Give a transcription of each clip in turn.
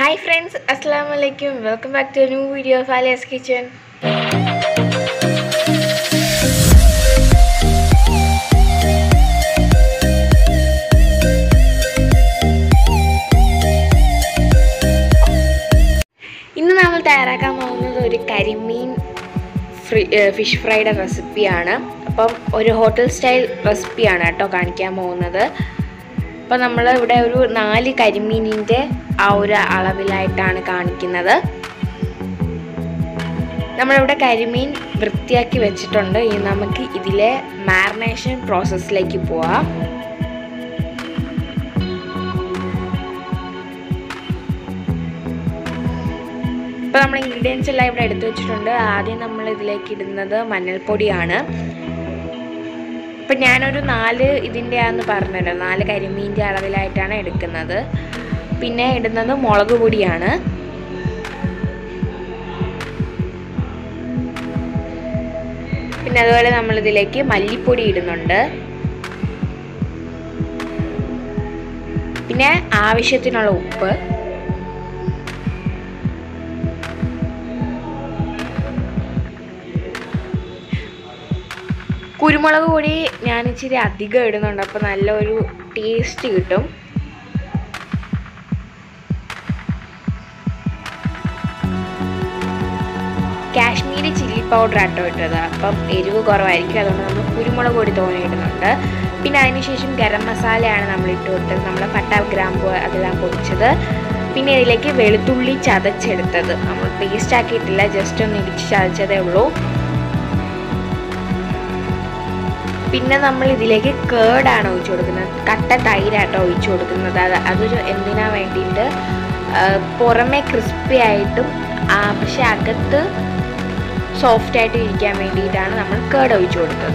hi friends അസ്സാം വലൈക്കും welcome back to new video of Aliya's kitchen ഇന്ന് നമ്മൾ തയ്യാറാക്കാൻ പോകുന്നത് ഒരു കരിമീൻ ഫ്രി ഫിഷ് ഫ്രൈയുടെ റെസിപ്പിയാണ് അപ്പം ഒരു ഹോട്ടൽ സ്റ്റൈൽ റെസിപ്പിയാണ് കേട്ടോ കാണിക്കാൻ പോകുന്നത് അപ്പോൾ നമ്മൾ ഇവിടെ ഒരു നാല് കരിമീനിൻ്റെ ആ ഒരു അളവിലായിട്ടാണ് കാണിക്കുന്നത് നമ്മളിവിടെ കരിമീൻ വൃത്തിയാക്കി വെച്ചിട്ടുണ്ട് ഇനി നമുക്ക് ഇതിലെ മാരിനേഷൻ പ്രോസസ്സിലേക്ക് പോവാം ഇപ്പോൾ നമ്മൾ ഇൻഗ്രീഡിയൻസ് എല്ലാം ഇവിടെ എടുത്തു വെച്ചിട്ടുണ്ട് ആദ്യം നമ്മൾ ഇതിലേക്ക് ഇടുന്നത് മഞ്ഞൾപ്പൊടിയാണ് ഇപ്പം ഞാനൊരു നാല് ഇതിൻ്റെ ആന്ന് പറഞ്ഞല്ലോ നാല് കരിമീൻ്റെ അളവിലായിട്ടാണ് എടുക്കുന്നത് പിന്നെ ഇടുന്നത് മുളക് പൊടിയാണ് പിന്നെ അതുപോലെ നമ്മളിതിലേക്ക് മല്ലിപ്പൊടി ഇടുന്നുണ്ട് പിന്നെ ആവശ്യത്തിനുള്ള ഉപ്പ് കുരുമുളക് പൊടി ഞാൻ ഇച്ചിരി അധികം ഇടുന്നുണ്ട് അപ്പോൾ നല്ലൊരു ടേസ്റ്റ് കിട്ടും കാശ്മീരി ചില്ലി പൗഡർ ആട്ടോ ഇട്ടത് അപ്പം എരിവ് കുറവായിരിക്കും അതുകൊണ്ട് നമ്മൾ കുരുമുളക് പൊടി തോന്നി ഇടുന്നുണ്ട് പിന്നെ അതിനുശേഷം ഗരം മസാലയാണ് നമ്മൾ ഇട്ട് കൊടുത്തത് നമ്മൾ പട്ട ഗ്രാമ്പു അതെല്ലാം പൊടിച്ചത് പിന്നെ ഇതിലേക്ക് വെളുത്തുള്ളി ചതച്ചെടുത്തത് നമ്മൾ പേസ്റ്റ് ആക്കിയിട്ടില്ല ജസ്റ്റ് ഒന്ന് ഇടിച്ച് ചതച്ചതേ ഉള്ളൂ പിന്നെ നമ്മൾ ഇതിലേക്ക് കേർഡാണ് ഒഴിച്ചു കൊടുക്കുന്നത് കട്ട തൈരാട്ടോ ഒഴിച്ചു കൊടുക്കുന്നത് അത് അതൊരു എന്തിനാ വേണ്ടിയിട്ട് പുറമെ ക്രിസ്പി ആയിട്ടും പക്ഷെ അകത്ത് സോഫ്റ്റ് ആയിട്ട് ഇരിക്കാൻ വേണ്ടിയിട്ടാണ് നമ്മൾ കേർഡ് ഒഴിച്ചു കൊടുത്തത്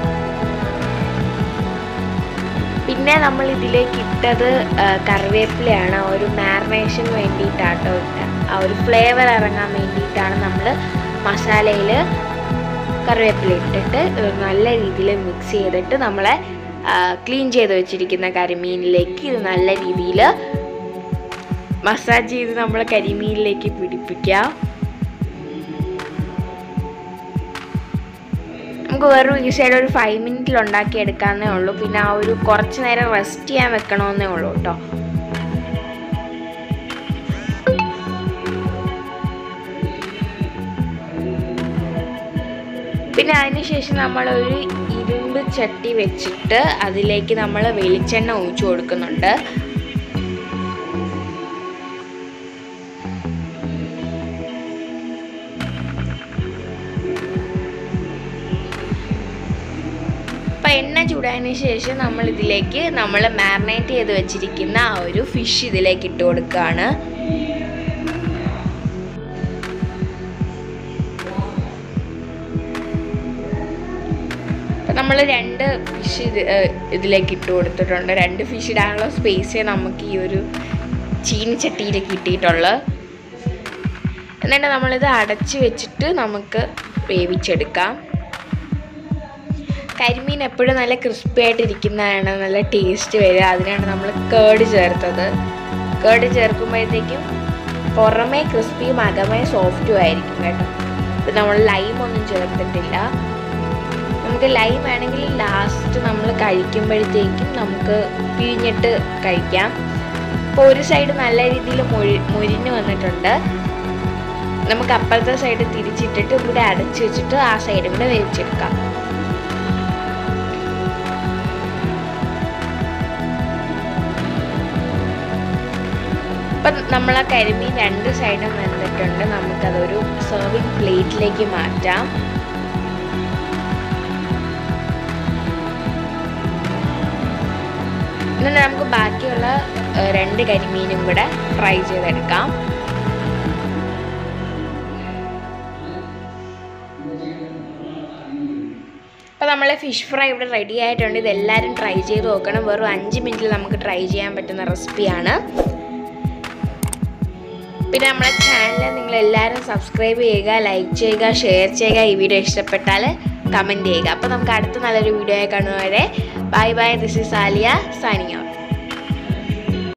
പിന്നെ നമ്മൾ ഇതിലേക്ക് ഇട്ടത് കറിവേപ്പിലയാണ് ഒരു മാരിനേഷന് വേണ്ടിയിട്ടാട്ടോ ആ ഒരു ഫ്ലേവർ ഇറങ്ങാൻ വേണ്ടിയിട്ടാണ് നമ്മൾ മസാലയിൽ കറിവേപ്പില ഇട്ടിട്ട് നല്ല രീതിയിൽ മിക്സ് ചെയ്തിട്ട് നമ്മളെ ക്ലീൻ ചെയ്ത് വെച്ചിരിക്കുന്ന കരിമീനിലേക്ക് ഇത് നല്ല രീതിയിൽ മസാജ് ചെയ്ത് നമ്മൾ കരിമീനിലേക്ക് പിടിപ്പിക്കാം നമുക്ക് വെറും ഈ സൈഡ് ഒരു ഫൈവ് മിനിറ്റിൽ ഉണ്ടാക്കി എടുക്കാവുന്നേ ഉള്ളൂ പിന്നെ ആ ഒരു കുറച്ച് നേരം റെസ്റ്റ് ചെയ്യാൻ വെക്കണമെന്നേ ഉള്ളൂ കേട്ടോ പിന്നെ അതിനുശേഷം നമ്മളൊരു ഇരുമ്പ് ചട്ടി വെച്ചിട്ട് അതിലേക്ക് നമ്മൾ വെളിച്ചെണ്ണ ഒഴിച്ചു കൊടുക്കുന്നുണ്ട് അപ്പം എണ്ണ ചൂടായതിനു ശേഷം നമ്മൾ ഇതിലേക്ക് നമ്മൾ മാരിനേറ്റ് ചെയ്ത് വെച്ചിരിക്കുന്ന ആ ഒരു ഫിഷ് ഇതിലേക്ക് ഇട്ട് കൊടുക്കുകയാണ് നമ്മൾ രണ്ട് ഫിഷ് ഇത് ഇതിലേക്ക് ഇട്ട് കൊടുത്തിട്ടുണ്ട് രണ്ട് ഫിഷ് ഇടാനുള്ള സ്പേസേ നമുക്ക് ഈ ഒരു ചീനിച്ചട്ടിയിൽ കിട്ടിയിട്ടുള്ളു എന്നിട്ട് നമ്മളിത് അടച്ച് വെച്ചിട്ട് നമുക്ക് വേവിച്ചെടുക്കാം കരിമീൻ എപ്പോഴും നല്ല ക്രിസ്പി ആയിട്ടിരിക്കുന്നതാണ് നല്ല ടേസ്റ്റ് വരിക അതിനാണ് നമ്മൾ കേട് ചേർത്തത് കേട് ചേർക്കുമ്പോഴത്തേക്കും പുറമേ ക്രിസ്പിയും അകമേ സോഫ്റ്റും ആയിരിക്കും കേട്ടോ ഇപ്പം നമ്മൾ ലൈമൊന്നും ചേർത്തിട്ടില്ല നമുക്ക് ലൈം വേണമെങ്കിൽ ലാസ്റ്റ് നമ്മൾ കഴിക്കുമ്പോഴത്തേക്കും നമുക്ക് പിഴിഞ്ഞിട്ട് കഴിക്കാം അപ്പോൾ ഒരു സൈഡ് നല്ല രീതിയിൽ മൊഴി മൊരിഞ്ഞ് വന്നിട്ടുണ്ട് നമുക്ക് അപ്പുറത്തെ സൈഡ് തിരിച്ചിട്ടിട്ട് ഇവിടെ അടച്ചു വെച്ചിട്ട് ആ സൈഡും കൂടെ വേവിച്ചെടുക്കാം അപ്പം നമ്മൾ ആ കരിമീൻ രണ്ട് സൈഡും വെന്തിട്ടുണ്ട് നമുക്കതൊരു സെർവിങ് പ്ലേറ്റിലേക്ക് മാറ്റാം എന്നിട്ട് നമുക്ക് ബാക്കിയുള്ള രണ്ട് കരിമീനും കൂടെ ഫ്രൈ ചെയ്തെടുക്കാം അപ്പോൾ നമ്മളെ ഫിഷ് ഫ്രൈ ഇവിടെ റെഡി ആയിട്ടുണ്ട് ഇതെല്ലാവരും ട്രൈ ചെയ്ത് നോക്കണം വെറും അഞ്ച് മിനിറ്റിൽ നമുക്ക് ട്രൈ ചെയ്യാൻ പറ്റുന്ന റെസിപ്പിയാണ് പിന്നെ നമ്മുടെ ചാനൽ നിങ്ങൾ എല്ലാവരും സബ്സ്ക്രൈബ് ചെയ്യുക ലൈക്ക് ചെയ്യുക ഷെയർ ചെയ്യുക ഈ വീഡിയോ ഇഷ്ടപ്പെട്ടാൽ കമൻറ്റ് ചെയ്യുക അപ്പോൾ നമുക്ക് അടുത്ത നല്ലൊരു വീഡിയോ ആയി കാണുന്നവരെ bye bye this is Aliya signing out